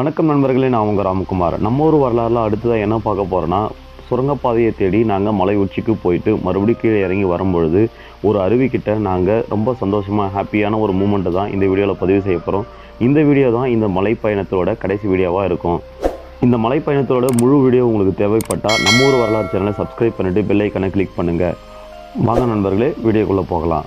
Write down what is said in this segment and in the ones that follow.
வணக்கம் நண்பர்களே நான் உங்கள் ராம்குமார் நம்ம ஊர் வரலாறுல அடுத்ததாக என்ன பார்க்க போகிறோன்னா சுரங்கப்பாதையை தேடி நாங்கள் மலை உச்சிக்கு போயிட்டு மறுபடியும் கீழே இறங்கி வரும்பொழுது ஒரு அருவிக்கிட்ட நாங்கள் ரொம்ப சந்தோஷமாக ஹாப்பியான ஒரு மூமெண்ட்டு தான் இந்த வீடியோவில் பதிவு செய்ய போகிறோம் இந்த வீடியோ தான் இந்த மலை பயணத்தோட கடைசி வீடியோவாக இருக்கும் இந்த மலை பயணத்தோட முழு வீடியோ உங்களுக்கு தேவைப்பட்டால் நம்ம ஊர் வரலாறு சேனலை சப்ஸ்கிரைப் பண்ணிவிட்டு பெல் ஐக்கனை கிளிக் பண்ணுங்கள் வாங்க நண்பர்களே வீடியோக்குள்ளே போகலாம்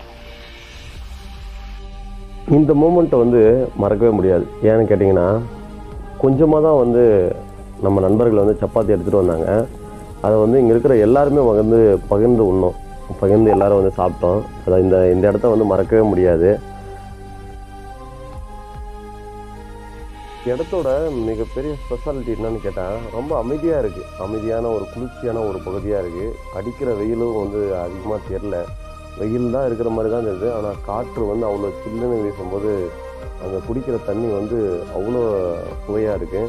இந்த மூமெண்ட்டை வந்து மறக்கவே முடியாது ஏன்னு கேட்டிங்கன்னா கொஞ்சமாக தான் வந்து நம்ம நண்பர்கள் வந்து சப்பாத்தி எடுத்துகிட்டு வந்தாங்க அதை வந்து இங்கே இருக்கிற எல்லாருமே வந்து பகிர்ந்து உண்ணோம் பகிர்ந்து எல்லாரும் வந்து சாப்பிட்டோம் அதை இந்த இந்த இடத்த வந்து மறக்கவே முடியாது இடத்தோட மிகப்பெரிய ஸ்பெஷாலிட்டி என்னன்னு கேட்டால் ரொம்ப அமைதியாக இருக்குது அமைதியான ஒரு குளிர்ச்சியான ஒரு பகுதியாக இருக்குது அடிக்கிற வெயிலும் வந்து அதிகமாக தெரில வெயில் தான் இருக்கிற மாதிரி தான் தெரியுது ஆனால் காற்று வந்து அவ்வளோ சில்லுன்னு வீசும்போது அங்கே குடிக்கிற தண்ணி வந்து அவ்வளோ சுவையாக இருக்குது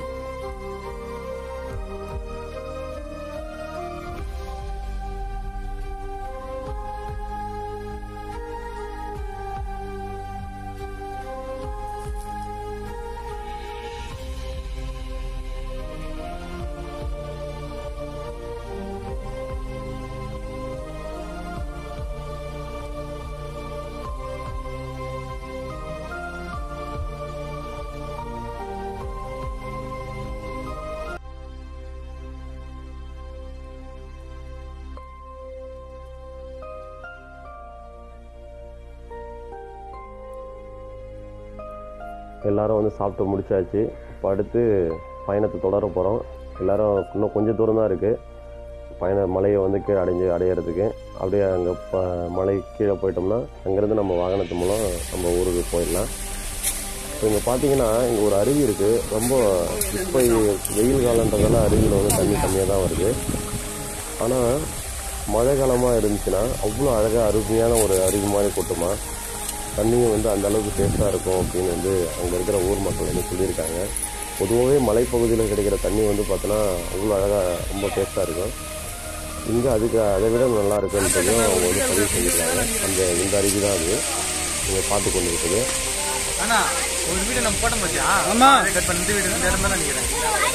எல்லாரும் வந்து சாப்பிட்டு முடிச்சாச்சு இப்போ அடுத்து பயணத்தை தொடர போகிறோம் எல்லாரும் இன்னும் கொஞ்சம் தூரம் தான் இருக்குது பயண மலையை வந்து கீழே அடைஞ்சு அடையிறதுக்கு அப்படியே அங்கே ப மலை கீழே போயிட்டோம்னா அங்கேருந்து நம்ம வாகனத்து மூலம் நம்ம ஊருக்கு போயிடலாம் இப்போ இங்கே பார்த்தீங்கன்னா இங்கே ஒரு அருவி இருக்குது ரொம்ப இப்போ வெயில் காலன்றதால அருவியில் வந்து தண்ணி கம்மியாக தான் வருது ஆனால் மழை காலமாக இருந்துச்சுன்னா அவ்வளோ அழகாக அருமையான ஒரு அருவி மாதிரி கொட்டுமா தண்ணியும் வந்து அந்த அளவுக்கு டேஸ்ட்டாக இருக்கும் அப்படின்னு வந்து அங்கே இருக்கிற ஊர் மக்கள் வந்து சொல்லியிருக்காங்க பொதுவாகவே மலைப்பகுதியில் கிடைக்கிற தண்ணி வந்து பார்த்தோன்னா அவ்வளோ அழகாக ரொம்ப டேஸ்ட்டாக இருக்கும் இங்கே அதுக்கு அதை விட நல்லா இருக்குன்றதையும் அவங்க வந்து பதிவு செஞ்சுருக்காங்க அந்த இந்த அருவி தான் அது நீங்கள் பார்த்து கொண்டு இருக்குது அண்ணா ஒரு வீடியோ நம்ம போட்டோம் பாத்தியா ஆமா கட் பண்ணி இந்த வீடியோ இந்த இடம் தான் நினைக்கிறேன்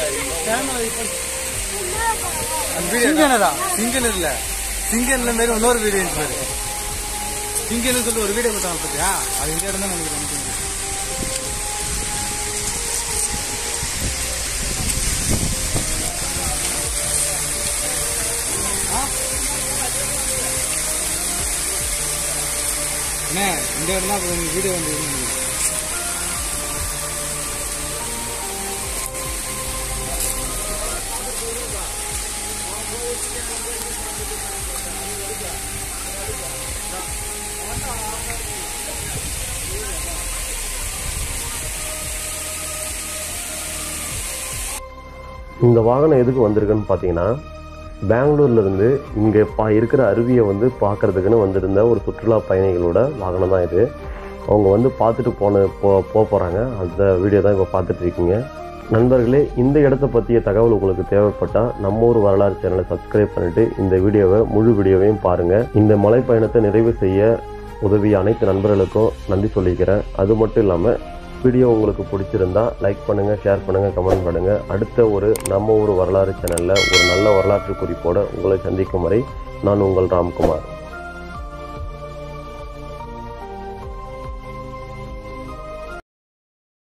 அந்த வீடியோ சிங்கன் இல்ல சிங்கன்ல மாரி இன்னொரு வீடியோ இருந்துச்சு பாரு சிங்கன் சொல்லிட்டு ஒரு வீடியோ போட்டாங்க பாத்தியா அது இந்த இடம் தான் நினைக்கிறேன் அண்ணே இந்த இடம் தான் வீடியோ வந்து இந்த வாகனம் எதுக்கு வந்திருக்குன்னு பார்த்தீங்கன்னா பெங்களூர்லேருந்து இங்கே பா இருக்கிற அருவியை வந்து பார்க்கறதுக்குன்னு வந்திருந்த ஒரு சுற்றுலா பயணிகளோட வாகனம் தான் இது அவங்க வந்து பார்த்துட்டு போன போ போக போகிறாங்க அந்த வீடியோ தான் இப்போ பார்த்துட்டு இருக்கீங்க நண்பர்களே இந்த இடத்த பற்றிய தகவல் உங்களுக்கு தேவைப்பட்டால் நம்ம ஊர் வரலாறு சேனலை சப்ஸ்கிரைப் பண்ணிட்டு இந்த வீடியோவை முழு வீடியோவையும் பாருங்கள் இந்த மலை பயணத்தை நிறைவு செய்ய உதவிய அனைத்து நண்பர்களுக்கும் நன்றி சொல்லிக்கிறேன் அது மட்டும் இல்லாமல் வீடியோ உங்களுக்கு பிடிச்சிருந்தா லைக் பண்ணுங்கள் ஷேர் பண்ணுங்கள் கமெண்ட் பண்ணுங்கள் அடுத்த ஒரு நம்ம ஊர் வரலாறு சேனலில் ஒரு நல்ல வரலாற்று குறிப்போடு உங்களை சந்திக்கும் வரை நான் உங்கள் ராம்குமார்